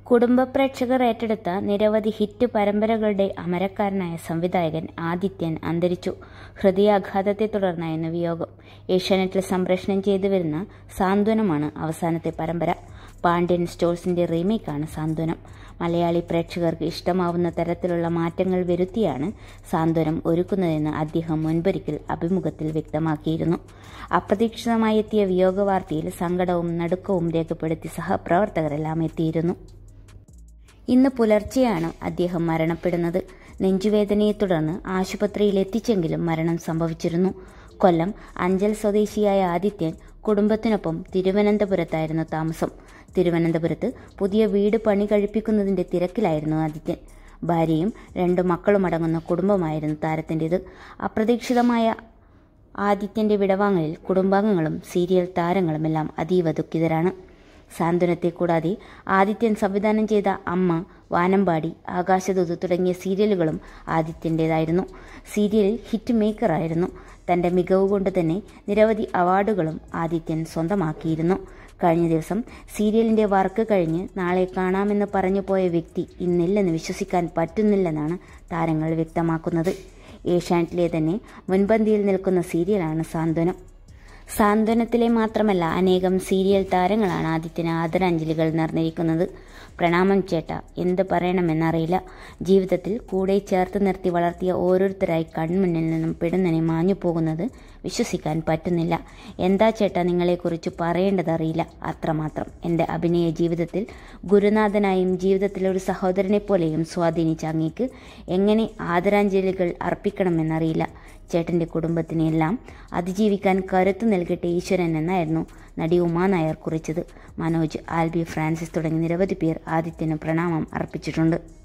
കുടുംബ പ്രേക്ഷകർ ഏറ്റെടുത്ത നിരവധി ഹിറ്റ് പരമ്പരകളുടെ അമരക്കാരനായ സംവിധായകൻ ആദിത്യൻ അന്തരിച്ചു ഹൃദയാഘാതത്തെ തുടർന്നായിരുന്നു വിയോഗം ഏഷ്യാനെറ്റിൽ സംപ്രേഷണം ചെയ്തു വരുന്ന സാന്ത്വനമാണ് അവസാനത്തെ പരമ്പര പാണ്ഡ്യൻ സ്റ്റോഴ്സിന്റെ റീമേക്കാണ് സാന്ത്വനം മലയാളി പ്രേക്ഷകർക്ക് ഇഷ്ടമാവുന്ന തരത്തിലുള്ള മാറ്റങ്ങൾ വരുത്തിയാണ് സാന്ത്വനം ഒരുക്കുന്നതെന്ന് അദ്ദേഹം മുൻപൊരിക്കൽ അഭിമുഖത്തിൽ വ്യക്തമാക്കിയിരുന്നു അപ്രതീക്ഷിതമായി എത്തിയ വിയോഗ വാർത്തയിൽ സങ്കടവും നടുക്കവും രേഖപ്പെടുത്തി സഹപ്രവർത്തകരെല്ലാം എത്തിയിരുന്നു ഇന്ന് പുലർച്ചെയാണ് അദ്ദേഹം മരണപ്പെടുന്നത് നെഞ്ചുവേദനയെ തുടർന്ന് ആശുപത്രിയിൽ എത്തിച്ചെങ്കിലും മരണം സംഭവിച്ചിരുന്നു കൊല്ലം അഞ്ചൽ സ്വദേശിയായ ആദിത്യൻ കുടുംബത്തിനൊപ്പം തിരുവനന്തപുരത്തായിരുന്നു താമസം തിരുവനന്തപുരത്ത് പുതിയ വീട് പണി കഴിപ്പിക്കുന്നതിന്റെ തിരക്കിലായിരുന്നു ആദിത്യൻ ഭാര്യയും രണ്ടു മക്കളും അടങ്ങുന്ന കുടുംബമായിരുന്നു താരത്തിൻ്റെത് അപ്രതീക്ഷിതമായ ആദിത്യന്റെ വിടവാങ്ങലിൽ കുടുംബാംഗങ്ങളും സീരിയൽ താരങ്ങളുമെല്ലാം അതീവ ദുഃഖിതരാണ് സാന്ത്വനത്തെ കൂടാതെ ആദിത്യൻ സംവിധാനം ചെയ്ത അമ്മ വാനമ്പാടി ആകാശദൂത് തുടങ്ങിയ സീരിയലുകളും ആദിത്യൻ്റെതായിരുന്നു സീരിയലിൽ ഹിറ്റ് മേക്കറായിരുന്നു തന്റെ മികവ് കൊണ്ട് തന്നെ നിരവധി അവാർഡുകളും ആദിത്യൻ സ്വന്തമാക്കിയിരുന്നു കഴിഞ്ഞ ദിവസം സീരിയലിന്റെ വർക്ക് കഴിഞ്ഞ് നാളെ കാണാമെന്ന് പറഞ്ഞു പോയ വ്യക്തി ഇന്നില്ലെന്ന് വിശ്വസിക്കാൻ പറ്റുന്നില്ലെന്നാണ് താരങ്ങൾ വ്യക്തമാക്കുന്നത് ഏഷ്യാനെറ്റിലെ തന്നെ മുൻപന്തിയിൽ നിൽക്കുന്ന സീരിയലാണ് സാന്ത്വനം സാന്ത്വനത്തിലെ മാത്രമല്ല അനേകം സീരിയൽ താരങ്ങളാണ് ആദിത്യന് ആദരാഞ്ജലികൾ നേർന്നിരിക്കുന്നത് പ്രണാമം ചേട്ട എന്ത് പറയണമെന്നറിയില്ല ജീവിതത്തിൽ കൂടെ ചേർത്ത് നിർത്തി വളർത്തിയ ഓരോരുത്തരായി കൺമുന്നിൽ നിന്നും പെടുന്നനെ മാഞ്ഞു പോകുന്നത് വിശ്വസിക്കാൻ പറ്റുന്നില്ല എന്താ ചേട്ടാ നിങ്ങളെക്കുറിച്ച് പറയേണ്ടതറിയില്ല അത്രമാത്രം എൻ്റെ അഭിനയ ജീവിതത്തിൽ ഗുരുനാഥനായും ജീവിതത്തിലെ ഒരു സഹോദരനെ പോലെയും സ്വാധീനിച്ച അങ്ങേക്ക് എങ്ങനെ ആദരാഞ്ജലികൾ അർപ്പിക്കണമെന്നറിയില്ല ചേട്ടൻ്റെ കുടുംബത്തിനെല്ലാം അതിജീവിക്കാൻ കരുത്ത് നൽകട്ടെ ഈശ്വരൻ എന്നായിരുന്നു നടി ഉമാ നായർ കുറിച്ചത് മനോജ് ആൽബി ഫ്രാൻസിസ് തുടങ്ങി നിരവധി പേർ ആദിത്യന് പ്രണാമം അർപ്പിച്ചിട്ടുണ്ട്